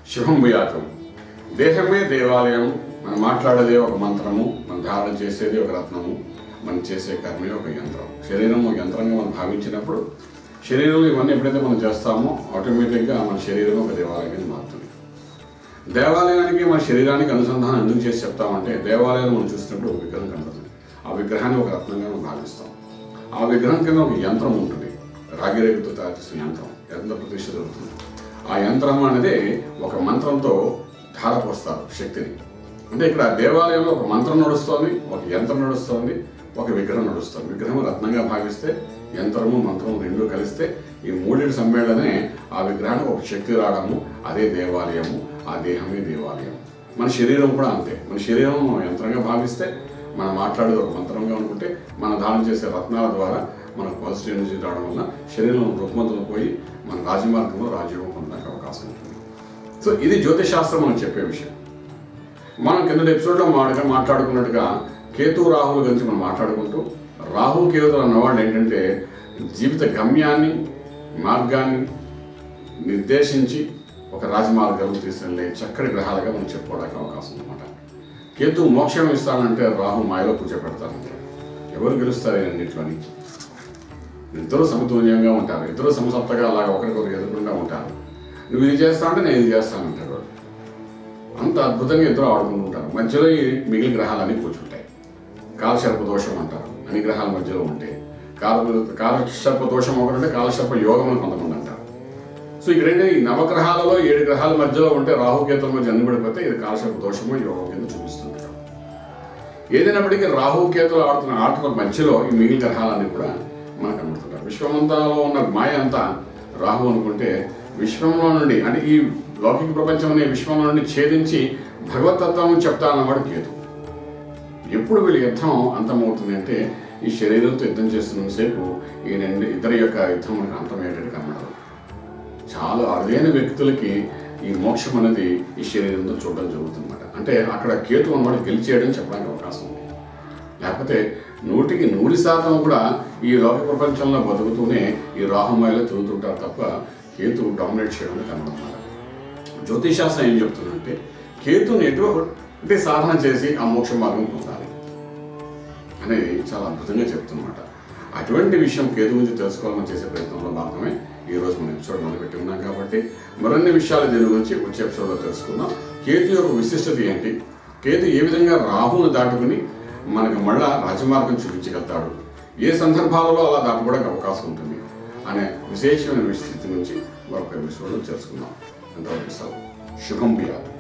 శుభం భూయాతం దేహమే దేవాలయం మనం మాట్లాడేదే ఒక మంత్రము మనం ధారణ చేసేది ఒక రత్నము మనం చేసే కర్మే ఒక యంత్రం శరీరం ఒక యంత్రంగా మనం భావించినప్పుడు శరీరంలో ఇవన్నీ ఎప్పుడైతే మనం చేస్తామో ఆటోమేటిక్గా మన శరీరం ఒక దేవాలయంగా మారుతుంది దేవాలయానికి మన శరీరానికి అనుసంధానం ఎందుకు చేసి చెప్తామంటే దేవాలయం మనం చూసినప్పుడు ఒక విగ్రహం కనబడుతుంది ఆ విగ్రహాన్ని ఒక రత్నంగా మనం భావిస్తాం ఆ విగ్రహం కింద ఒక యంత్రం ఉంటుంది రాగిరేగుతో తయారు చేసిన యంత్రం యంత్ర ప్రతిష్ఠ జరుగుతుంది ఆ యంత్రం అనేది ఒక మంత్రంతో ధారపోస్తారు శక్తిని అంటే ఇక్కడ దేవాలయంలో ఒక మంత్రం నడుస్తోంది ఒక యంత్రం నడుస్తోంది ఒక విగ్రహం నడుస్తుంది విగ్రహం రత్నంగా భావిస్తే యంత్రము మంత్రము రెండు కలిస్తే ఈ మూడింటి సమ్మేళనే ఆ విగ్రహానికి ఒక శక్తి రావడము అదే దేవాలయము ఆ దేహమే దేవాలయం మన శరీరం కూడా అంతే మన శరీరం మనం యంత్రంగా భావిస్తే మనం మాట్లాడేది ఒక మంత్రంగా అనుకుంటే మనం దానం చేసే రత్నాల ద్వారా మనకు పాజిటివ్ ఎనర్జీ రావడం వల్ల శరీరంలో రుగ్మతలు పోయి మన రాజమార్గంలో రాజయోగం పొందడానికి అవకాశం ఉంటుంది సో ఇది జ్యోతిషాస్త్రం మనం చెప్పే విషయం మనం కింద ఎపిసోడ్లో మాడగా మాట్లాడుకున్నట్టుగా కేతు రాహుల గురించి మనం మాట్లాడుకుంటూ రాహు కేతులు అన్నవాళ్ళు ఏంటంటే జీవిత గమ్యాన్ని మార్గాన్ని నిర్దేశించి ఒక రాజమార్గంలో తీసుకెళ్ళే చక్కటి గ్రహాలుగా మనం చెప్పుకోవడానికి అవకాశం అనమాట కేతు మోక్షం ఇస్తానంటే రాహు మాయలో కూర్చోపెడతానంటే ఎవరు గెలుస్తారు ఈ రెండింటిలోని ఇద్దరు సమతుల్యంగా ఉంటారు ఇద్దరు సమసప్తగా అలాగా ఒకరికొకరు ఎదుర్కొంటూ ఉంటారు నువ్వు ఇది చేస్తా అంటే నేను ఇది చేస్తానంటాడు వాడు అంత అద్భుతంగా ఇద్దరు ఆడుకుంటూ ఉంటారు మధ్యలో ఈ మిగిలిన గ్రహాలన్నీ కూర్చుంటాయి కాలసర్ప దోషం అంటారు అన్ని గ్రహాల మధ్యలో ఉంటే కాల కాలసర్ప దోషం ఒకటంటే కాలసర్ప యోగం అని కొంతమంది అంటారు సో ఇక్కడ ఏంటంటే ఈ నవగ్రహాలలో ఏడు గ్రహాల మధ్యలో ఉంటే రాహుకేతుల మధ్య అన్నిపడిపోతే ఇది కాలసర్ప దోషమో యోగం కింద చూపిస్తుంది ఏదైనప్పటికీ రాహుకేతులు ఆడుతున్న ఆటల మధ్యలో ఈ మిగిలిన గ్రహాలన్నీ కూడా మనకు కనబడుతుంటారు విశ్వమంతాలో ఉన్న మాయ అంతా రాహు అనుకుంటే విశ్వంలో నుండి అంటే ఈ లౌకిక ప్రపంచం అనే విశ్వంలో నుండి ఛేదించి భగవతత్వం చెప్తా అన్నవాడు కేతు ఎప్పుడు వీళ్ళ యుద్ధం అంతమవుతుంది అంటే ఈ శరీరంతో యుద్ధం చేస్తున్నంతసేపు ఈ రెండు ఇద్దరి యొక్క యుద్ధం మనకు అంతమయ్యేటట్టు కనబడదు చాలా అరుదైన వ్యక్తులకి ఈ మోక్షం అనేది ఈ శరీరంతో చూడడం జరుగుతుందన్నమాట అంటే అక్కడ కేతు అన్నవాడు గెలిచేయడం చెప్పడానికి అవకాశం ఉంది లేకపోతే నూటికి నూరు శాతం కూడా ఈ లోక ప్రపంచంలో బతుకుతూనే ఈ రాహుమాయలో తిరుగుతుంటారు తప్ప కేతు డామినేట్ చేయడం కనబడమాట జ్యోతిశాస్త్రం ఏం చెప్తుందంటే కేతుని ఎటువంటి సాధన చేసి ఆ మోక్ష మార్గం పొందాలి అనేది చాలా అద్భుతంగా చెప్తున్నమాట అటువంటి విషయం కేతు గురించి తెలుసుకోవాలని చేసే ప్రయత్నంలో భాగమే ఈ రోజు మనం ఎపిసోడ్ మొదలుపెట్టి ఉన్నాం కాబట్టి మరిన్ని విషయాలు దీని గురించి వచ్చే ఎపిసోడ్లో తెలుసుకుందాం కేతు యొక్క విశిష్టత ఏంటి కేతు ఏ విధంగా రాహును దాటుకుని మనకు మళ్ళా రాజమార్గం చూపించగలుగుతాడు ఏ సందర్భాలలో అలా దాటుకోవడానికి అవకాశం ఉంటుంది అనే విశేషమైన స్థితి నుంచి మరొక ఎపిసోడ్లో తెలుసుకుందాం అంతవరకు సెలవు శుభం బియాలి